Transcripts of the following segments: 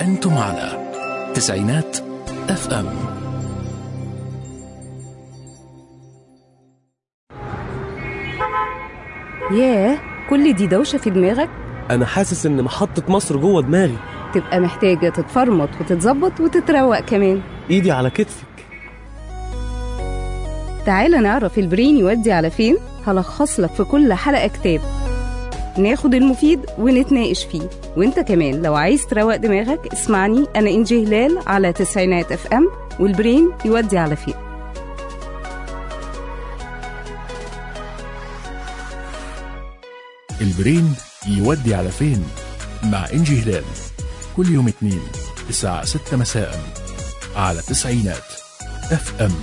أنتم على تسعينات اف ام ياه كل دي دوشة في دماغك انا حاسس ان محطة مصر جوه دماغي تبقى محتاجة تتفرمط وتتظبط وتتروق كمان ايدي على كتفك تعالى نعرف البرين يودي على فين هلخص لك في كل حلقة كتاب ناخد المفيد ونتناقش فيه وانت كمان لو عايز تروق دماغك اسمعني انا انجي هلال على تسعينات اف ام والبرين يودي على فين البرين يودي على فين مع إنجي هلال كل يوم اثنين الساعة 6 مساء على تسعينات اف ام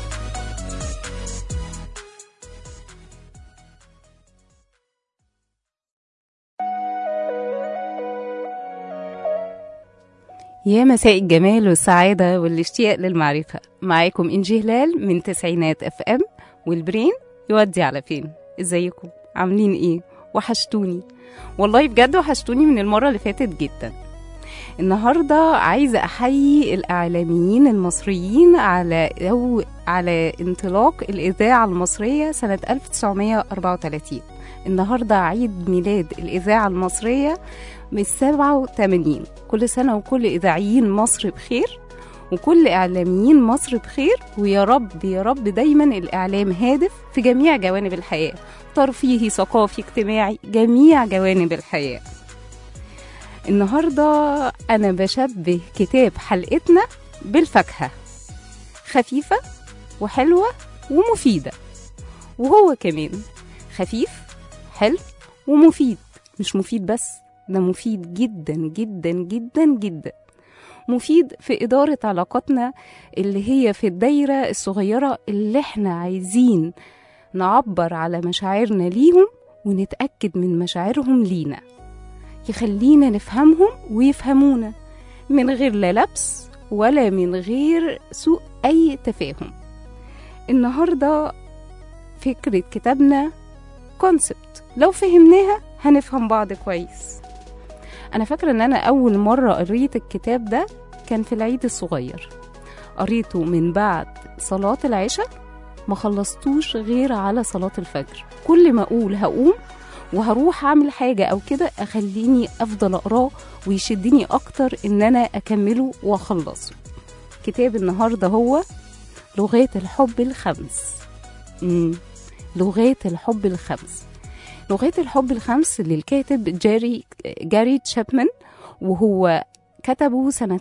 يا مساء الجمال والسعادة والاشتياق للمعرفة معاكم إنجي هلال من تسعينات اف ام والبرين يودي على فين ازيكم عاملين ايه وحشتوني والله بجد وحشتوني من المرة اللي فاتت جدا النهاردة عايزة أحيي الإعلاميين المصريين على أو على انطلاق الإذاعة المصرية سنة 1934 النهاردة عيد ميلاد الإذاعة المصرية من 87 كل سنة وكل إذاعيين مصر بخير وكل إعلاميين مصر بخير ويا رب يا رب دايما الإعلام هادف في جميع جوانب الحياة ترفيهي ثقافي اجتماعي جميع جوانب الحياة النهاردة أنا بشبه كتاب حلقتنا بالفاكهة خفيفة وحلوة ومفيدة وهو كمان خفيف حلو ومفيد مش مفيد بس ده مفيد جدا جدا جدا جدا مفيد في إدارة علاقاتنا اللي هي في الدايرة الصغيرة اللي احنا عايزين نعبر على مشاعرنا ليهم ونتأكد من مشاعرهم لينا يخلينا نفهمهم ويفهمونا من غير لا لبس ولا من غير سوء أي تفاهم النهاردة فكرة كتابنا كونسبت لو فهمناها هنفهم بعض كويس أنا فاكرة إن أنا أول مرة قريت الكتاب ده كان في العيد الصغير قريته من بعد صلاة العشاء ما خلصتوش غير على صلاة الفجر كل ما أقول هقوم وهروح أعمل حاجة أو كده أخليني أفضل أقراه ويشدني أكتر إن أنا أكمله وأخلصه كتاب النهاردة هو لغات الحب الخمس مم. لغات الحب الخمس لغات الحب الخمس للكاتب جاري جاري تشابمان وهو كتبه سنة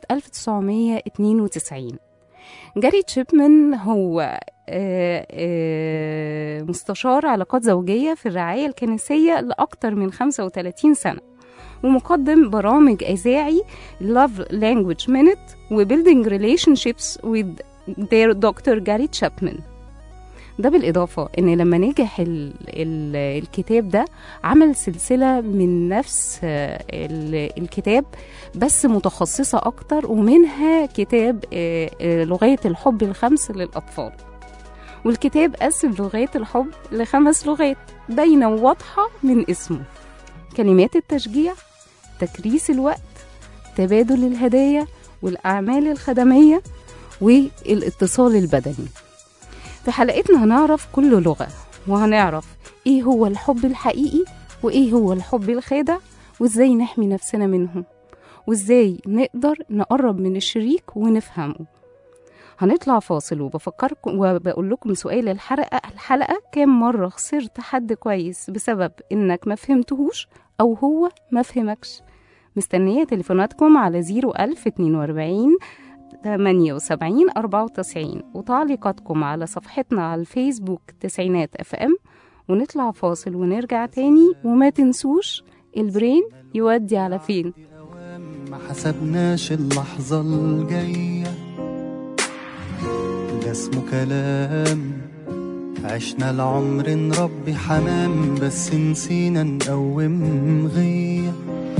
1992 جاري تشيبمان هو آه، آه، مستشار علاقات زوجية في الرعاية الكنسية لأكثر من 35 سنة ومقدم برامج إذاعي Love Language Minute و Building Relationships with their Dr. جاري تشابمان ده بالإضافة إن لما نجح ال ال الكتاب ده عمل سلسلة من نفس آه، ال- الكتاب بس متخصصة أكتر ومنها كتاب آه، آه، لغات الحب الخمس للأطفال والكتاب قسم لغات الحب لخمس لغات باينة وواضحة من اسمه كلمات التشجيع تكريس الوقت تبادل الهدايا والأعمال الخدمية والاتصال البدني في حلقتنا هنعرف كل لغة وهنعرف ايه هو الحب الحقيقي وايه هو الحب الخادع وازاي نحمي نفسنا منهم وازاي نقدر نقرب من الشريك ونفهمه هنطلع فاصل وبفكركم وبقول لكم سؤال الحلقة الحلقة كام مرة خسرت حد كويس بسبب انك ما فهمتهوش او هو ما فهمكش مستنية تليفوناتكم على 01042 78 94 وتعليقاتكم على صفحتنا على الفيسبوك تسعينات اف ام ونطلع فاصل ونرجع تاني وما تنسوش البرين يودي على فين ما حسبناش اللحظة الجاية ده اسمه كلام عشنا العمر نربي حمام بس نسينا نقوم غية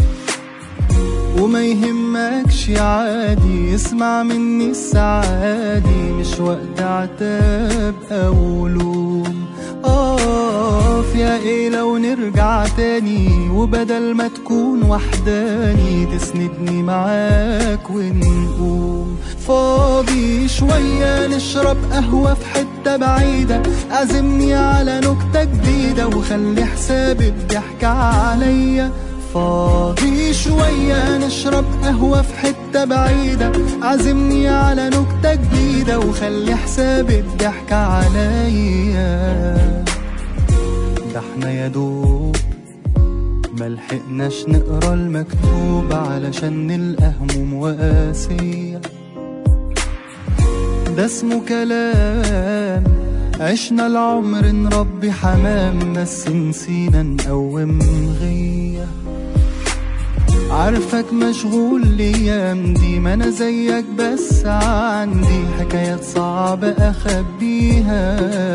وما يهمكش عادي اسمع مني السعادي مش وقت عتاب او لوم اقف يا ايه لو نرجع تاني وبدل ما تكون أكون وحداني تسندني معاك ونقوم فاضي شوية نشرب قهوة في حتة بعيدة عزمني على نكتة جديدة وخلي حساب الضحك عليا فاضي شوية نشرب قهوة في حتة بعيدة عزمني على نكتة جديدة وخلي حساب الضحك عليا ده احنا يا دوب ملحقناش نقرا المكتوب علشان نلقى هموم وقاسية ده اسمه كلام عشنا العمر نربي حمام بس نسينا نقوم غيه عارفك مشغول الايام دي ما انا زيك بس عندي حكايات صعبة اخبيها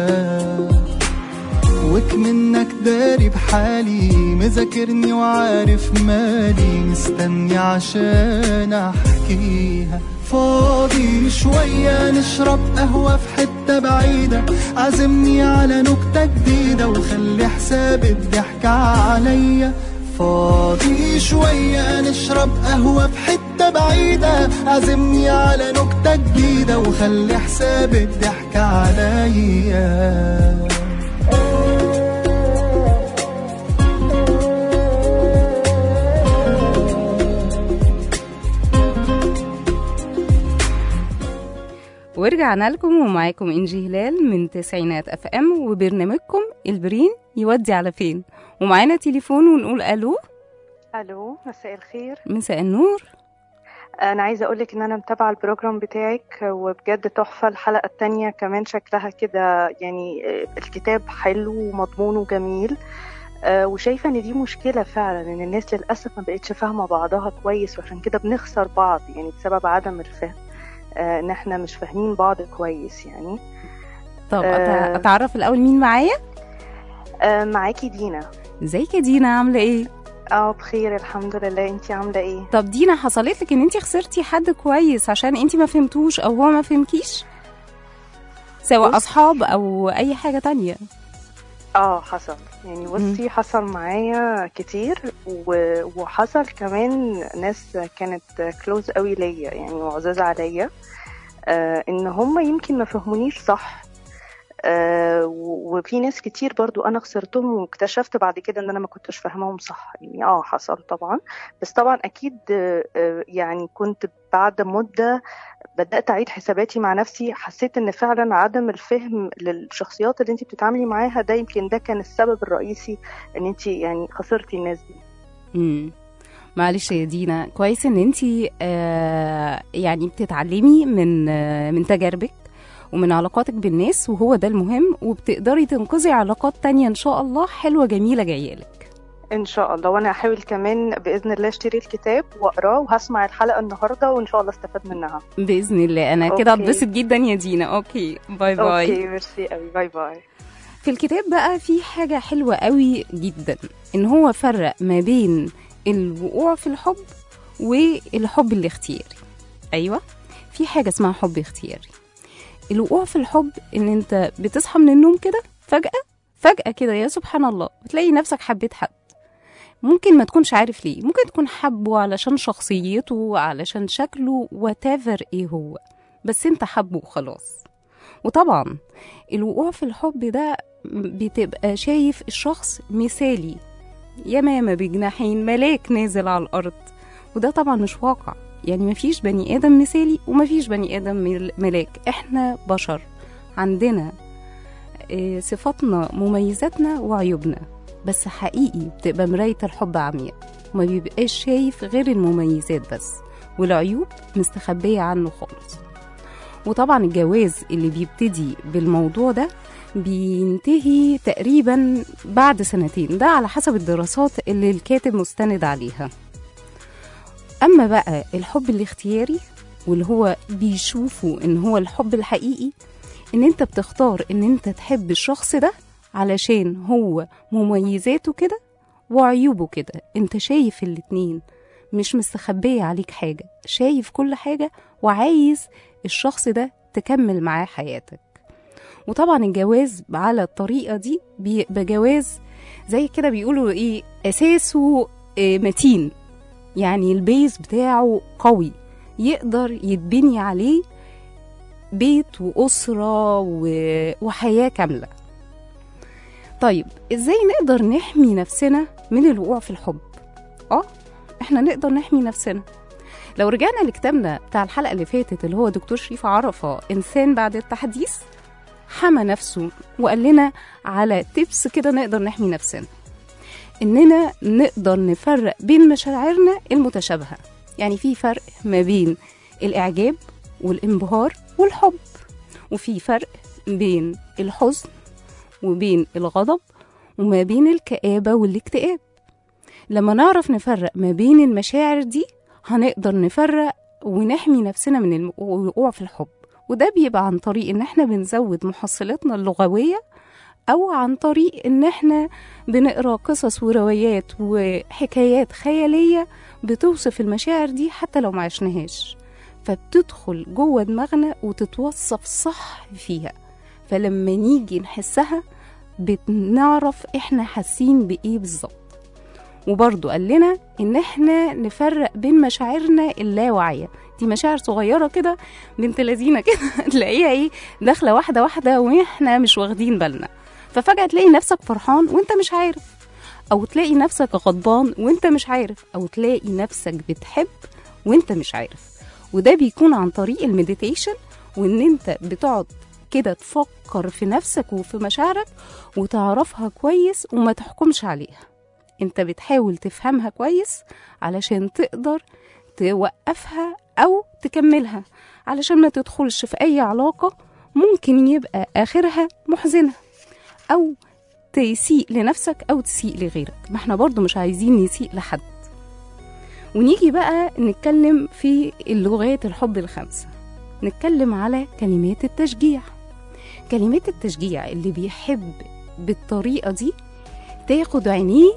وك منك داري بحالي مذاكرني وعارف مالي مستني عشان احكيها فاضي شوية نشرب قهوة في حتة بعيدة عزمني على نكتة جديدة وخلي حساب الضحك عليا فاضي شوية نشرب قهوة في حتة بعيدة عزمني على نكتة جديدة وخلي حساب الضحك عليا ورجعنا لكم ومعاكم انجي هلال من تسعينات اف ام وبرنامجكم البرين يودي على فين ومعانا تليفون ونقول الو الو مساء الخير مساء النور انا عايزه اقولك ان انا متابعه البروجرام بتاعك وبجد تحفه الحلقه التانية كمان شكلها كده يعني الكتاب حلو ومضمونه جميل آه، وشايفه ان دي مشكله فعلا ان الناس للاسف ما بقتش فاهمه بعضها كويس وعشان كده بنخسر بعض يعني بسبب عدم الفهم آه، ان احنا مش فاهمين بعض كويس يعني طب آه. أت- اتعرف الاول مين معايا آه، معاكي دينا ازيك يا دينا عامله ايه اه بخير الحمد لله انتي عامله ايه طب دينا حصلت لك ان انت خسرتي حد كويس عشان انت ما فهمتوش او هو ما فهمكيش سواء بص. اصحاب او اي حاجه تانية اه حصل يعني بصي حصل معايا كتير و- وحصل كمان ناس كانت كلوز قوي ليا يعني وعزاز عليا آه ان هم يمكن ما فهمونيش صح آه و- وفي ناس كتير برضو انا خسرتهم واكتشفت بعد كده ان انا ما كنتش فاهماهم صح يعني اه حصل طبعا بس طبعا اكيد آه آه، يعني كنت بعد مده بدات اعيد حساباتي مع نفسي حسيت ان فعلا عدم الفهم للشخصيات اللي انت بتتعاملي معاها ده يمكن ده كان السبب الرئيسي ان انت يعني خسرتي الناس دي امم معلش يا دينا كويس ان انت آه يعني بتتعلمي من آه من تجاربك ومن علاقاتك بالناس وهو ده المهم وبتقدري تنقذي علاقات تانية ان شاء الله حلوة جميلة جايالك ان شاء الله وانا هحاول كمان باذن الله اشتري الكتاب واقراه وهسمع الحلقه النهارده وان شاء الله استفاد منها باذن الله انا كده أوكي. اتبسط جدا يا دينا اوكي باي باي اوكي ميرسي قوي باي باي في الكتاب بقى في حاجة حلوة قوي جدا ان هو فرق ما بين الوقوع في الحب والحب الاختياري ايوه في حاجة اسمها حب اختياري الوقوع في الحب ان انت بتصحى من النوم كده فجأة فجأة كده يا سبحان الله بتلاقي نفسك حبيت حد ممكن ما تكونش عارف ليه ممكن تكون حبه علشان شخصيته علشان شكله whatever ايه هو بس انت حبه وخلاص وطبعا الوقوع في الحب ده بتبقى شايف الشخص مثالي يمامة بجناحين ملاك نازل على الأرض وده طبعا مش واقع يعني مفيش بني آدم مثالي ومفيش بني آدم مل- ملاك احنا بشر عندنا آه، صفاتنا مميزاتنا وعيوبنا بس حقيقي بتبقى مراية الحب عمياء وما بيبقاش شايف غير المميزات بس والعيوب مستخبية عنه خالص وطبعا الجواز اللي بيبتدي بالموضوع ده بينتهي تقريبا بعد سنتين ده على حسب الدراسات اللي الكاتب مستند عليها أما بقى الحب الاختياري واللي هو بيشوفوا إن هو الحب الحقيقي إن أنت بتختار إن أنت تحب الشخص ده علشان هو مميزاته كده وعيوبه كده أنت شايف الاتنين مش مستخبية عليك حاجة شايف كل حاجة وعايز الشخص ده تكمل معاه حياتك وطبعا الجواز على الطريقة دي بيبقى جواز زي كده بيقولوا ايه اساسه آه، متين يعني البيز بتاعه قوي يقدر يتبني عليه بيت وأسرة و- وحياة كاملة طيب ازاي نقدر نحمي نفسنا من الوقوع في الحب اه احنا نقدر نحمي نفسنا لو رجعنا لكتابنا بتاع الحلقة اللي فاتت اللي هو دكتور شريف عرفة إنسان بعد التحديث حمى نفسه وقال لنا على تيبس كده نقدر نحمي نفسنا إننا نقدر نفرق بين مشاعرنا المتشابهة يعني في فرق ما بين الإعجاب والانبهار والحب وفي فرق بين الحزن وبين الغضب وما بين الكآبة والاكتئاب لما نعرف نفرق ما بين المشاعر دي هنقدر نفرق ونحمي نفسنا من الم- الوقوع في الحب وده بيبقى عن طريق ان احنا بنزود محصلاتنا اللغوية او عن طريق ان احنا بنقرا قصص وروايات وحكايات خيالية بتوصف المشاعر دي حتى لو ما عشناهاش فبتدخل جوه دماغنا وتتوصف صح فيها فلما نيجي نحسها بنعرف احنا حاسين بايه بالظبط وبرضه قال لنا ان احنا نفرق بين مشاعرنا اللاواعيه دي مشاعر صغيره كده بنت لذينه كده تلاقيها ايه داخله واحده واحده واحنا مش واخدين بالنا ففجاه تلاقي نفسك فرحان وانت مش عارف او تلاقي نفسك غضبان وانت مش عارف او تلاقي نفسك بتحب وانت مش عارف وده بيكون عن طريق المديتيشن وان انت بتقعد كده تفكر في نفسك وفي مشاعرك وتعرفها كويس وما تحكمش عليها انت بتحاول تفهمها كويس علشان تقدر توقفها او تكملها علشان ما تدخلش في اي علاقة ممكن يبقى اخرها محزنة او تسيء لنفسك او تسيء لغيرك ما احنا برضو مش عايزين نسيء لحد ونيجي بقى نتكلم في اللغات الحب الخمسة نتكلم على كلمات التشجيع كلمات التشجيع اللي بيحب بالطريقة دي تاخد عينيه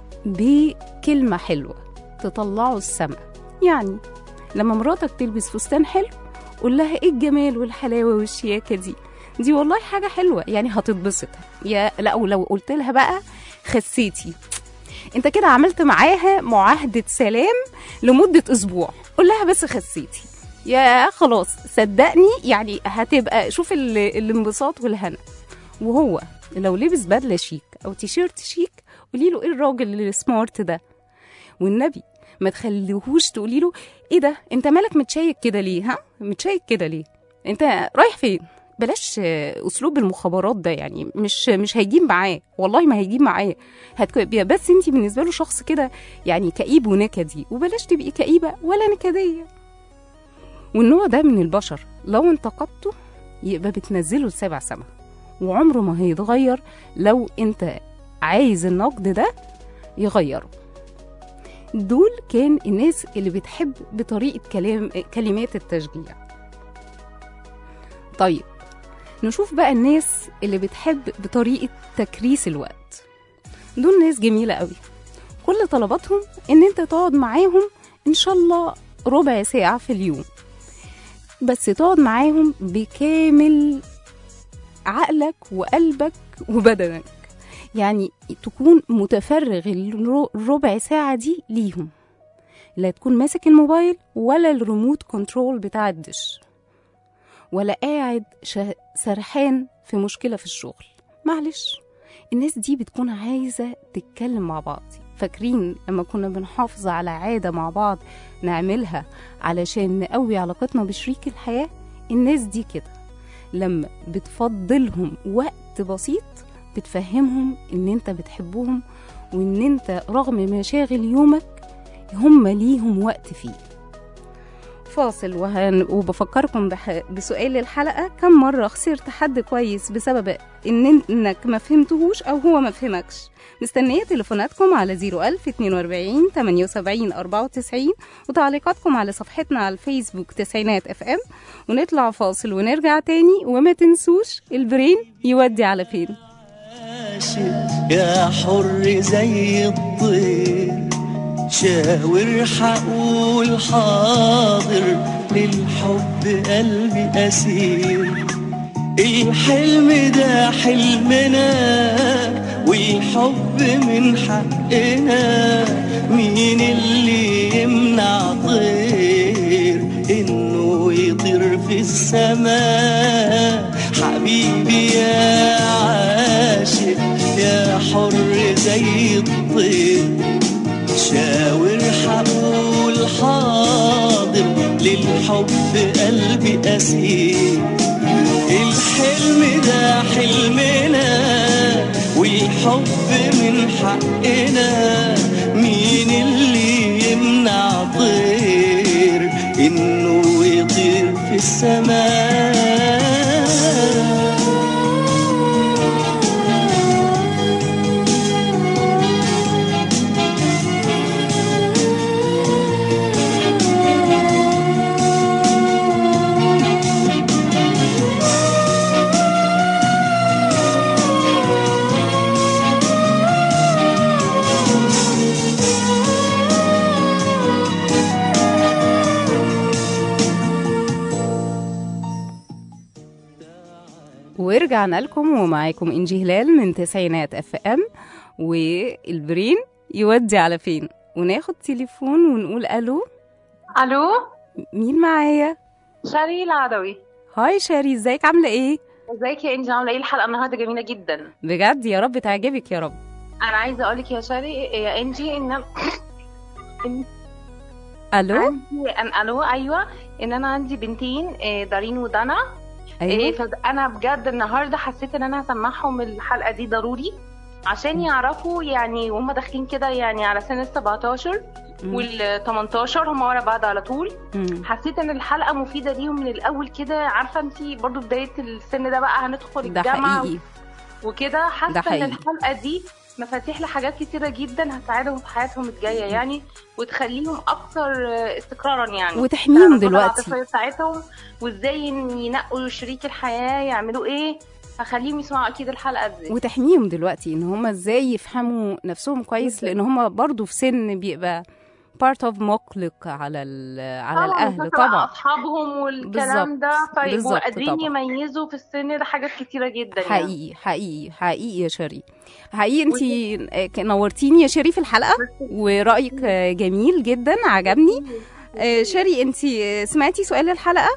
بكلمة حلوة تطلعه السما يعني لما مراتك تلبس فستان حلو قول لها ايه الجمال والحلاوة والشياكة دي دي والله حاجة حلوة يعني هتتبسط يا لا ولو قلت لها بقى خسيتي انت كده عملت معاها معاهدة سلام لمدة اسبوع قول لها بس خسيتي يا خلاص صدقني يعني هتبقى شوف ال- الانبساط والهنا وهو لو لبس بدلة شيك او تيشيرت شيك قولي له ايه الراجل السمارت ده والنبي ما تخليهوش تقولي له ايه ده انت مالك متشيك كده ليه ها متشيك كده ليه انت رايح فين بلاش آه، اسلوب المخابرات ده يعني مش مش هيجيب معاه والله ما هيجيب معاه هتك... بس انت بالنسبه له شخص كده يعني كئيب ونكدي وبلاش تبقي كئيبه ولا نكديه والنوع ده من البشر لو انتقدته يبقى بتنزله لسبع سما وعمره ما هيتغير لو انت عايز النقد ده يغيره دول كان الناس اللي بتحب بطريقة كلام كلمات التشجيع طيب نشوف بقى الناس اللي بتحب بطريقة تكريس الوقت دول ناس جميلة قوي كل طلباتهم ان انت تقعد معاهم ان شاء الله ربع ساعة في اليوم بس تقعد معاهم بكامل عقلك وقلبك وبدنك يعني تكون متفرغ الرو- الربع ساعة دي ليهم لا تكون ماسك الموبايل ولا الريموت كنترول بتاع الدش ولا قاعد شه- سرحان في مشكلة في الشغل معلش الناس دي بتكون عايزة تتكلم مع بعض فاكرين لما كنا بنحافظ على عادة مع بعض نعملها علشان نقوي علاقتنا بشريك الحياة الناس دي كده لما بتفضلهم وقت بسيط بتفهمهم ان انت بتحبهم وان انت رغم مشاغل يومك هم ليهم وقت فيه فاصل وهن... وبفكركم بح... بسؤال الحلقة كم مرة خسرت حد كويس بسبب إن إنك ما فهمتهوش أو هو ما فهمكش مستنية تليفوناتكم على 01000 42 78 94 وتعليقاتكم على صفحتنا على الفيسبوك تسعينات اف ام ونطلع فاصل ونرجع تاني وما تنسوش البرين يودي على فين عاشق يا حر زي الطير شاور حقول حاضر للحب قلبي أسير الحلم ده حلمنا والحب من حقنا مين اللي يمنع طير انه يطير في السماء حبيبي يا عاشق يا حر زي الطير شاور حقول حاضر للحب قلبي أسير الحلم ده حلمنا والحب من حقنا مين اللي يمنع طير انه يطير في السماء ورجعنا لكم ومعاكم انجي هلال من تسعينات اف ام والبرين يودي على فين وناخد تليفون ونقول الو الو مين معايا شاري العدوي هاي شاري ازيك عامله ايه ازيك يا انجي عامله ايه الحلقه النهارده جميله جدا بجد يا رب تعجبك يا رب انا عايزه اقول لك يا شاري يا انجي ان إن الو عندي ان الو ايوه ان انا عندي بنتين إيه، دارين ودانا إيه، ايوه فانا بجد النهارده حسيت ان انا هسمعهم الحلقه دي ضروري عشان يعرفوا يعني وهم داخلين كده يعني على سن ال 17 مم. وال 18 هم ورا بعض على طول مم. حسيت ان الحلقه مفيده ليهم من الاول كده عارفه انت برضو بدايه السن ده بقى هندخل ده الجامعه حقيقي وكده ده حاسه ان حقيقي. الحلقه دي مفاتيح لحاجات كتيره جدا هتساعدهم في حياتهم الجايه يعني وتخليهم اكثر استقرارا يعني وتحميهم العلاقات دلوقتي العاطفيه بتاعتهم وازاي إن ينقوا شريك الحياه يعملوا ايه هخليهم يسمعوا اكيد الحلقه دي وتحميهم دلوقتي ان هم ازاي يفهموا نفسهم كويس لان هم برضو في سن بيبقى part of مقلق على ال- على طبعاً الاهل فاكرة طبعا اصحابهم والكلام ده طيب بالظبط وقادرين طبعاً. يميزوا في السن ده حاجات كتيره جدا يعني. حقيقي حقيقي حقيقي يا شري حقيقي انت نورتيني يا شري في الحلقه ورايك جميل جدا عجبني آه، شري انت سمعتي سؤال الحلقه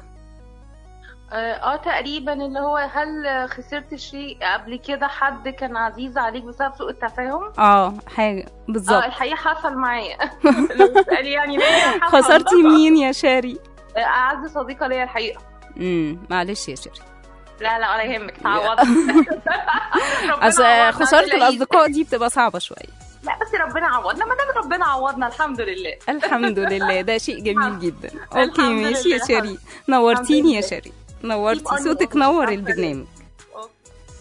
اه آه، تقريبا اللي هو هل خسرت شيء قبل كده حد كان عزيز عليك بسبب سوء التفاهم؟ اه حاجه اه بالظبط الحقيقه حصل معايا لو تسألي يعني ليه حصل. خسرتي مين يا شري آه، اعز صديقه ليا الحقيقه امم معلش يا شري لا لا ولا يهمك تعوضي ربنا اصل عوضنا، خساره تلاقيه. الاصدقاء دي بتبقى صعبه شويه لا بس ربنا عوضنا ما دام ربنا عوضنا الحمد لله الحمد لله ده شيء جميل جدا الحمد اوكي ماشي يا لله، شري نورتيني يا لله. شري نورتي Keep on صوتك moving. نور عسل. البرنامج أوكي.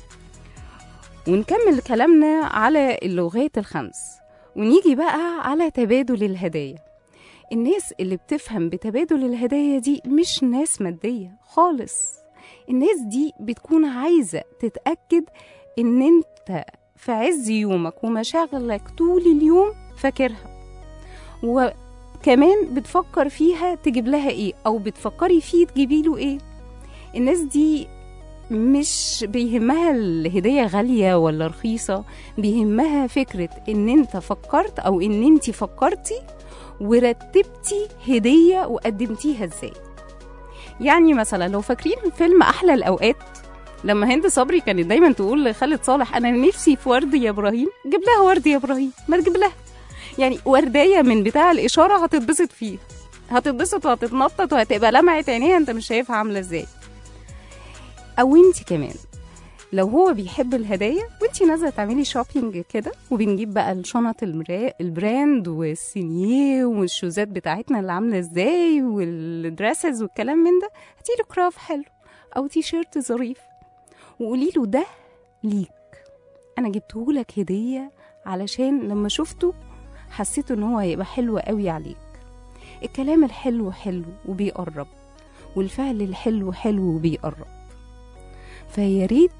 ونكمل كلامنا على اللغات الخمس ونيجي بقى على تبادل الهدايا الناس اللي بتفهم بتبادل الهدايا دي مش ناس مادية خالص الناس دي بتكون عايزة تتأكد ان انت في عز يومك ومشاغلك طول اليوم فاكرها وكمان بتفكر فيها تجيب لها ايه او بتفكري فيه تجيبي له ايه الناس دي مش بيهمها الهدية غالية ولا رخيصة بيهمها فكرة ان انت فكرت او ان انت فكرتي ورتبتي هدية وقدمتيها ازاي يعني مثلا لو فاكرين فيلم احلى الاوقات لما هند صبري كانت دايما تقول لخالد صالح انا نفسي في ورد يا ابراهيم جيب لها ورد يا ابراهيم ما تجيب لها يعني ورديه من بتاع الاشاره هتتبسط فيه هتتبسط وهتتنطط وهتبقى لمعت عينيها انت مش شايفها عامله ازاي او انت كمان لو هو بيحب الهدايا وانت نازله تعملي شوبينج كده وبنجيب بقى الشنط المرا... البراند والسينيه والشوزات بتاعتنا اللي عامله ازاي والدريسز والكلام من ده هاتيله كراف حلو او تي شيرت ظريف وقولي له ده ليك انا جبته لك هديه علشان لما شفته حسيت ان هو هيبقى حلو قوي عليك الكلام الحلو حلو وبيقرب والفعل الحلو حلو وبيقرب فيا ريت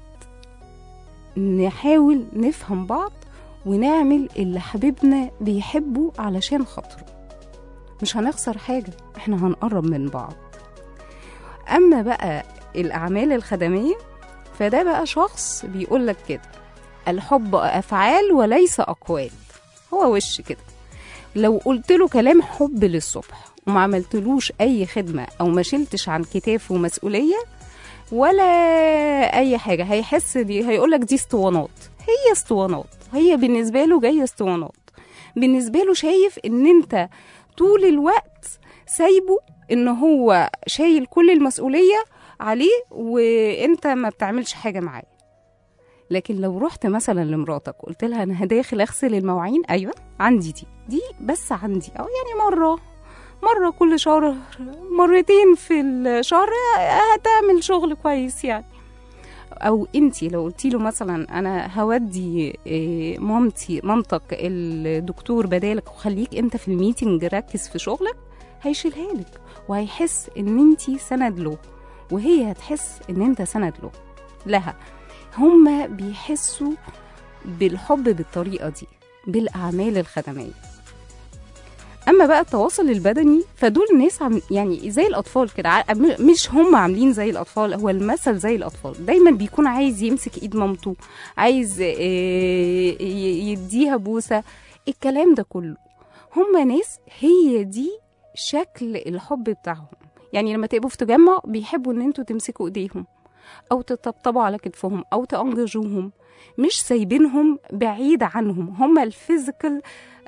نحاول نفهم بعض ونعمل اللي حبيبنا بيحبه علشان خاطره مش هنخسر حاجة احنا هنقرب من بعض أما بقى الأعمال الخدمية فده بقى شخص بيقولك كده الحب افعال وليس اقوال هو وش كده لو قلت له كلام حب للصبح وما عملتلوش اي خدمه او ما شلتش عن كتافه مسؤوليه ولا اي حاجه هيحس دي هيقولك دي اسطوانات هي اسطوانات هي بالنسبه له جايه اسطوانات بالنسبه له شايف ان انت طول الوقت سايبه ان هو شايل كل المسؤوليه عليه وانت ما بتعملش حاجه معاه لكن لو رحت مثلا لمراتك قلت لها انا هداخل اغسل المواعين ايوه عندي دي دي بس عندي او يعني مره مره كل شهر مرتين في الشهر هتعمل شغل كويس يعني او انتي لو قلتي له مثلا انا هودي إيه، مامتي مامتك الدكتور بدالك وخليك انت في الميتنج ركز في شغلك هيشيلها لك وهيحس ان انتي سند له وهي هتحس ان انت سند له لها هما بيحسوا بالحب بالطريقه دي بالاعمال الخدميه اما بقى التواصل البدني فدول ناس عم يعني زي الاطفال كده ع- م- مش هم عاملين زي الاطفال هو المثل زي الاطفال دايما بيكون عايز يمسك ايد مامته عايز آه، ي- يديها بوسه الكلام ده كله هم ناس هي دي شكل الحب بتاعهم يعني لما تبقوا في تجمع بيحبوا ان انتوا تمسكوا ايديهم او تطبطبوا على كتفهم او تانججوهم مش سايبينهم بعيد عنهم هم الفيزيكال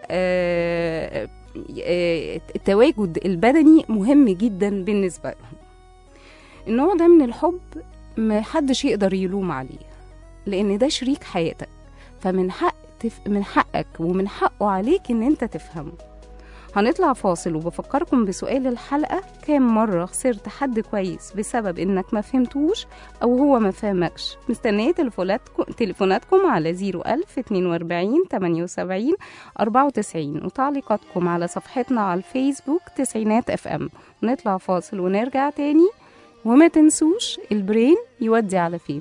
آه، آه، التواجد البدني مهم جدا بالنسبة لهم النوع ده من الحب ما حدش يقدر يلوم عليه لأن ده شريك حياتك فمن حق تف... من حقك ومن حقه عليك إن أنت تفهمه هنطلع فاصل وبفكركم بسؤال الحلقة كام مرة خسرت حد كويس بسبب إنك ما فهمتوش أو هو ما فهمكش مستنية تليفوناتكم تليفوناتكم على 01000 42 78 94 وتعليقاتكم على صفحتنا على الفيسبوك تسعينات اف ام نطلع فاصل ونرجع تاني وما تنسوش البرين يودي على فين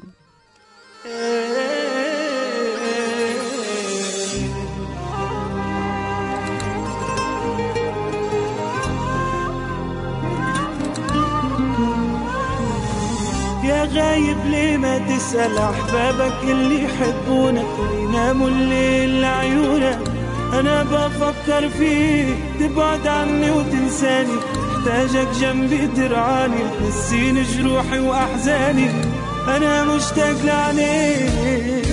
يا غايب ليه ما تسأل أحبابك اللي يحبونك ويناموا الليل لعيونك أنا بفكر فيك تبعد عني وتنساني محتاجك جنبي ترعاني تنسيني جروحي وأحزاني أنا مشتاق لعينيك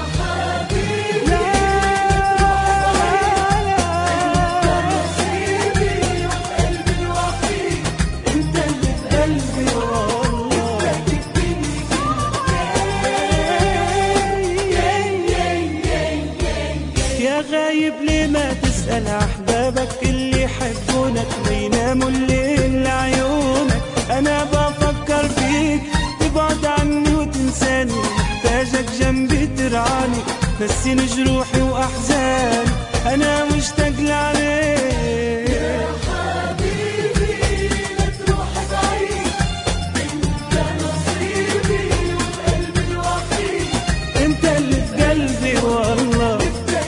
انت اللي في قلبي والله يا غايب ليه ما تسأل أحبابك اللي يحبونك ويناموا الليل لعيونك أنا بفكر فيك تبعد عني وتنساني محتاجك جنبي ترعاني نسيني جروحي وأحزاني أنا مشتاق لعليك انت اللي في قلبي والله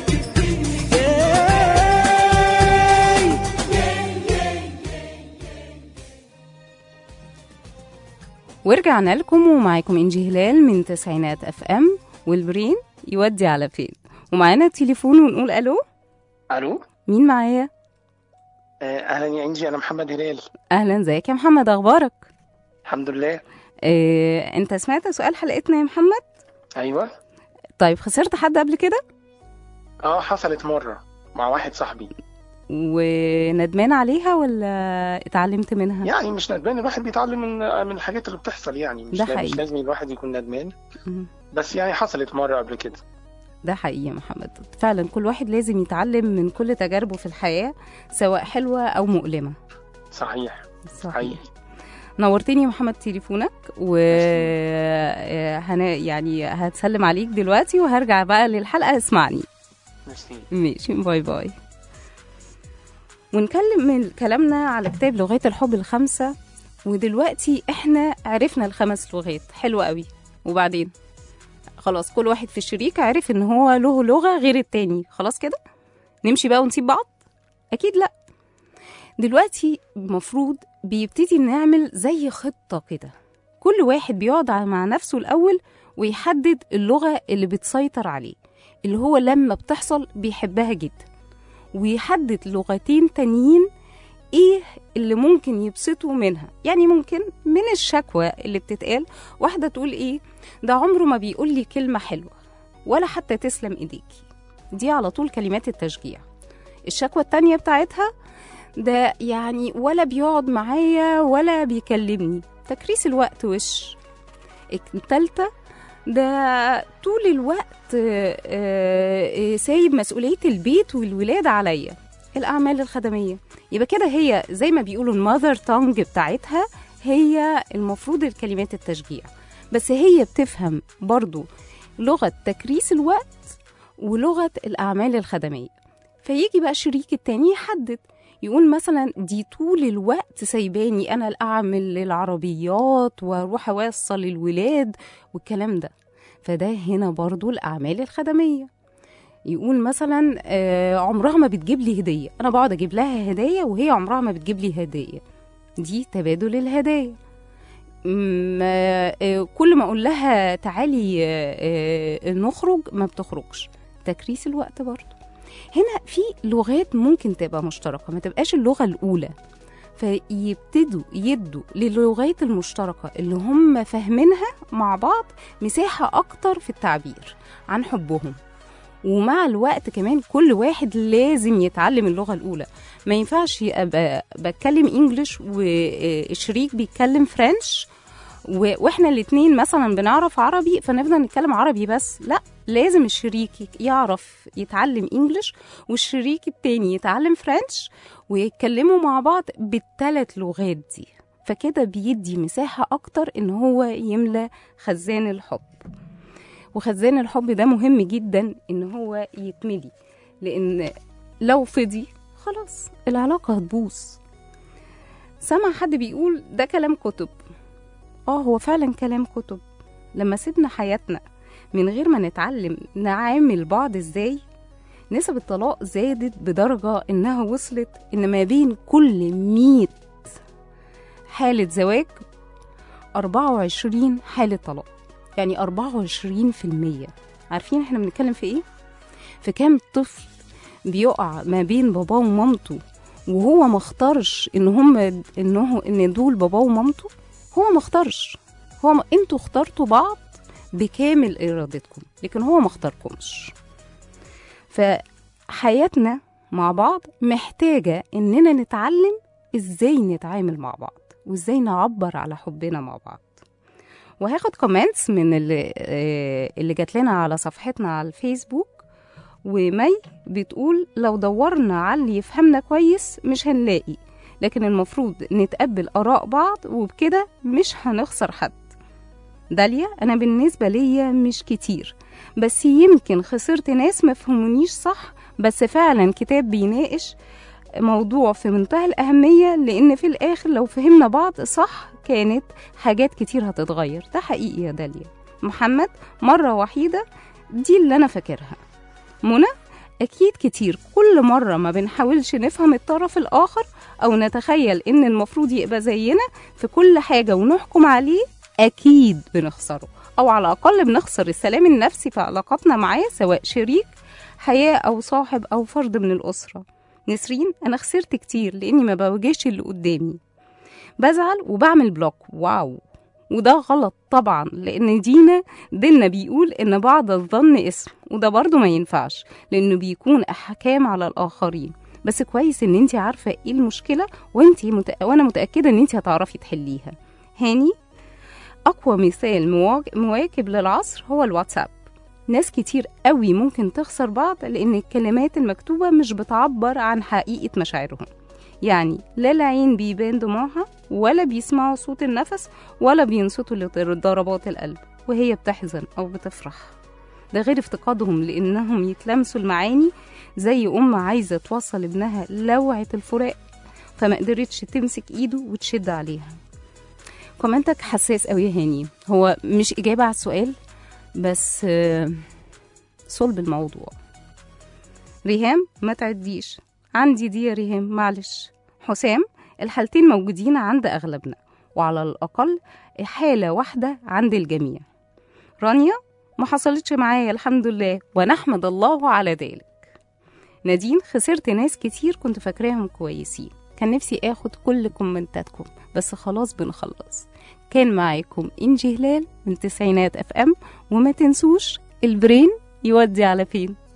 ورجعنا لكم ومعاكم انجي هلال من تسعينات اف ام والبرين يودي على فين ومعانا تليفون ونقول الو الو مين معايا آه، اهلا يا انجي انا محمد هلال اهلا ازيك يا محمد اخبارك الحمد لله إيه انت سمعت سؤال حلقتنا يا محمد ايوه طيب خسرت حد قبل كده اه حصلت مره مع واحد صاحبي وندمان عليها ولا اتعلمت منها يعني مش ندمان الواحد بيتعلم من من الحاجات اللي بتحصل يعني مش ده لا- حقيقي. مش لازم الواحد يكون ندمان مم. بس يعني حصلت مره قبل كده ده حقيقي يا محمد فعلا كل واحد لازم يتعلم من كل تجاربه في الحياة سواء حلوة أو مؤلمة صحيح صحيح حقيقي نورتني يا محمد تليفونك و هنا يعني هتسلم عليك دلوقتي وهرجع بقى للحلقة اسمعني ميرسي ماشي باي باي ونكلم من كلامنا على كتاب لغات الحب الخمسة ودلوقتي احنا عرفنا الخمس لغات حلو قوي وبعدين خلاص كل واحد في الشريك عرف ان هو له لغة غير التاني خلاص كده نمشي بقى ونسيب بعض اكيد لا دلوقتي المفروض بيبتدي نعمل زي خطة كده كل واحد بيقعد مع نفسه الأول ويحدد اللغة اللي بتسيطر عليه اللي هو لما بتحصل بيحبها جدا ويحدد لغتين تانيين ايه اللي ممكن يبسطوا منها يعني ممكن من الشكوى اللي بتتقال واحدة تقول ايه ده عمره ما بيقول لي كلمة حلوة ولا حتى تسلم ايديكي دي على طول كلمات التشجيع الشكوى التانية بتاعتها ده يعني ولا بيقعد معايا ولا بيكلمني تكريس الوقت وش التالتة ده طول الوقت آه، آه، سايب مسؤولية البيت والولاد عليا الأعمال الخدمية يبقى كده هي زي ما بيقولوا المذر تونج بتاعتها هي المفروض الكلمات التشجيع بس هي بتفهم برضو لغة تكريس الوقت ولغة الأعمال الخدمية فيجي بقى الشريك التاني يحدد يقول مثلا دي طول الوقت سايباني انا اللي اعمل العربيات واروح اوصل الولاد والكلام ده فده هنا برضو الاعمال الخدميه يقول مثلا آه، عمرها ما بتجيب لي هديه انا بقعد اجيب لها هديه وهي عمرها ما بتجيب لي هديه دي تبادل الهدايا م- آه، كل ما اقول لها تعالي آه، آه، نخرج ما بتخرجش تكريس الوقت برضو هنا في لغات ممكن تبقى مشتركة ما تبقاش اللغة الأولى فيبتدوا يدوا للغات المشتركة اللي هم فاهمينها مع بعض مساحة أكتر في التعبير عن حبهم ومع الوقت كمان كل واحد لازم يتعلم اللغة الأولى ما ينفعش أبقى بتكلم إنجليش والشريك بيتكلم فرنش و- واحنا الاتنين مثلا بنعرف عربي فنفضل نتكلم عربي بس لا لازم الشريك يعرف يتعلم انجليش والشريك التاني يتعلم فرنش ويتكلموا مع بعض بالثلاث لغات دي فكده بيدي مساحة أكتر إن هو يملى خزان الحب وخزان الحب ده مهم جدا إن هو يتملي لأن لو فضي خلاص العلاقة هتبوظ سمع حد بيقول ده كلام كتب اه هو فعلا كلام كتب لما سيبنا حياتنا من غير ما نتعلم نعامل بعض ازاي نسب الطلاق زادت بدرجة إنها وصلت إن ما بين كل مية حالة زواج 24 حالة طلاق يعني 24 في المية عارفين احنا بنتكلم في ايه؟ في كام طفل بيقع ما بين باباه ومامته وهو ما اختارش ان هم انه ان دول باباه ومامته هو ما اختارش هو ما انتوا اخترتوا بعض بكامل ارادتكم لكن هو ما اختاركمش فحياتنا مع بعض محتاجة اننا نتعلم ازاي نتعامل مع بعض وازاي نعبر على حبنا مع بعض وهاخد كومنتس من اللي, آه، اللي جات لنا على صفحتنا على الفيسبوك ومي بتقول لو دورنا على اللي يفهمنا كويس مش هنلاقي لكن المفروض نتقبل آراء بعض وبكده مش هنخسر حد داليا أنا بالنسبة ليا مش كتير بس يمكن خسرت ناس مفهمونيش صح بس فعلا كتاب بيناقش موضوع في منتهى الأهمية لأن في الآخر لو فهمنا بعض صح كانت حاجات كتير هتتغير ده حقيقي يا داليا محمد مرة وحيدة دي اللي أنا فاكرها منى أكيد كتير كل مرة ما بنحاولش نفهم الطرف الآخر أو نتخيل إن المفروض يبقى زينا في كل حاجة ونحكم عليه أكيد بنخسره أو على الأقل بنخسر السلام النفسي في علاقاتنا معاه سواء شريك حياة أو صاحب أو فرد من الأسرة نسرين أنا خسرت كتير لأني ما بواجهش اللي قدامي بزعل وبعمل بلوك واو وده غلط طبعا لأن دينا ديننا بيقول إن بعض الظن اسم وده برضو ما ينفعش لأنه بيكون أحكام على الآخرين بس كويس إن أنت عارفة إيه المشكلة وأنت متأ... وأنا متأكدة إن أنت هتعرفي تحليها هاني أقوى مثال مواج- مواكب للعصر هو الواتساب ناس كتير قوي ممكن تخسر بعض لأن الكلمات المكتوبة مش بتعبر عن حقيقة مشاعرهم يعني لا العين بيبان دموعها ولا بيسمعوا صوت النفس ولا بينصتوا لضربات القلب وهي بتحزن أو بتفرح ده غير افتقادهم لأنهم يتلمسوا المعاني زي أم عايزة توصل ابنها لوعة الفراق فما قدرتش تمسك إيده وتشد عليها كومنتك حساس قوي يا هاني هو مش إجابة على السؤال بس آه، صلب الموضوع ريهام ما تعديش عندي دي يا ريهام معلش حسام الحالتين موجودين عند أغلبنا وعلى الأقل حالة واحدة عند الجميع رانيا ما حصلتش معايا الحمد لله ونحمد الله على ذلك نادين خسرت ناس كتير كنت فاكراهم كويسين كان نفسي اخد كل كومنتاتكم بس خلاص بنخلص كان معاكم انجي هلال من تسعينات اف ام وما تنسوش البرين يودي على فين